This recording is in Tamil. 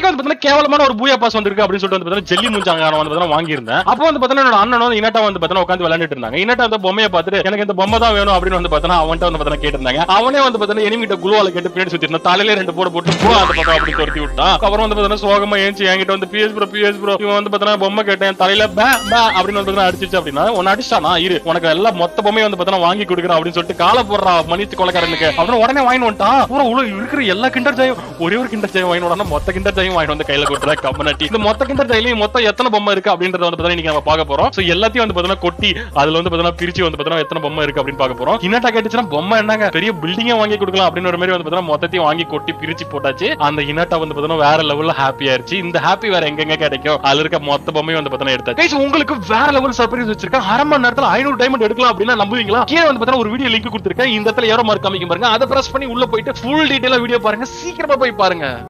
இன்னைக்கு வந்து பாத்தீங்கன்னா கேவலமான ஒரு பூயா பாஸ் வந்திருக்கு அப்படின்னு சொல்லிட்டு வந்து பாத்தீங்கன்னா ஜெல்லி மூஞ்சாங்க நான் வந்து பாத்தீங்கன்னா வாங்கியிருந்தேன் அப்போ வந்து பாத்தீங்கன்னா என்னோட அண்ணனும் வந்து இனட்டா வந்து பாத்தீங்கன்னா உட்காந்து விளையாண்டுட்டு இருந்தாங்க இனட்டா அந்த பொம்மையை பார்த்துட்டு எனக்கு இந்த பொம்மை தான் வேணும் அப்படின்னு வந்து பாத்தீங்கன்னா அவன்கிட்ட வந்து பாத்தீங்கன்னா கேட்டிருந்தாங்க அவனே வந்து பாத்தீங்கன்னா எனிமிட்ட குழுவால கேட்டு பின்னாடி சுத்தி இருந்தான் தலையில ரெண்டு போட போட்டு போ அந்த பக்கம் அப்படி துரத்தி விட்டான் அப்புறம் வந்து பாத்தீங்கன்னா சோகமா ஏஞ்சி என்கிட்ட வந்து பிஎஸ் ப்ரோ பிஎஸ் ப்ரோ இவன் வந்து பாத்தீங்கன்னா பொம்மை கேட்டேன் தலையில பே பே அப்படின்னு வந்து பாத்தீங்கன்னா அடிச்சிச்சு அப்படின்னா உன்னை அடிச்சானா இரு உனக்கு எல்லாம் மொத்த பொம்மையை வந்து பாத்தீங்கன்னா வாங்கி கொடுக்குறேன் அப்படின்னு சொல்லிட்டு காலை போடுறா மன்னிச்சு கொலைக்காரனுக்கு அப்புறம் உடனே வாங்கி வந்துட்டான் பூரா உள்ள இருக்கிற எல்லா கிண்டர் ஜாயும் ஒரே ஒரு கிண்டர் ஜாயம் வாங்கி உடனே மொத்த கிண்டர் ஜாயும் வாங்கி வந்து கையில கொடுத்துறா கம்மனட்டி இந்த மொத்த கிண்டர் ஜாயிலையும் மொத்தம் எத்தனை பொம்மை இருக்கு அப்படின்றத வந்து பாத்தீங்கன்னா இன்னைக்கு நம்ம பார்க்க போறோம் சோ எல்லாத்தையும் வந்து பாத்தீங்கன்னா கொட்டி அதுல வந்து பாத்தீங்கன்னா பிரிச்சு வந்து பாத்தீங்கன்னா எத்தனை பொம்மை இருக்கு அப்படின்னு பார்க்க போறோம் கிண்ணட்டா கேட்டுச்சுன்னா பொம்மை என்னங்க பெரிய பில்டிங்கே வாங்கி கொடுக்கலாம் அப்படின்னு ஒரு மாதிரி வந்து பாத்தீங்கன்னா மொத்தத்தையும் வாங்கி கொட்டி பிரிச்சு போட்டாச்சு அந்த இனட்டா வந்து பாத்தீங்கன்னா வேற லெவல்ல ஹாப்பி ஆயிருச்சு இந்த ஹாப்பி வேற எங்கெங்க கிடைக்கும் அதுல இருக்க மொத்த பொம்மையும் வந்து பாத்தீங்கன்னா எடுத்தாச்சு Guys, உங்களுக்கு வேற லெவல் சர்ப்ரைஸ் வச்சிருக்கேன் அரை மணி நேரத்துல ஐநூறு டைமண்ட் எடுக்கலாம் அப்படின்னா நம்புவீங்களா கீழே வந்து பாத்தீங்கன்னா ஒரு வீடியோ லிங்க் கொடுத்துருக்கேன் இந்த இடத்துல ஏரோ மார்க் காமிக்கும் பாருங்க அதை பிரஸ் பண்ணி உள்ள போயிட்டு ஃபுல் டீடைலா வீடியோ பாருங்க சீக்கிரமா போய் பாருங்க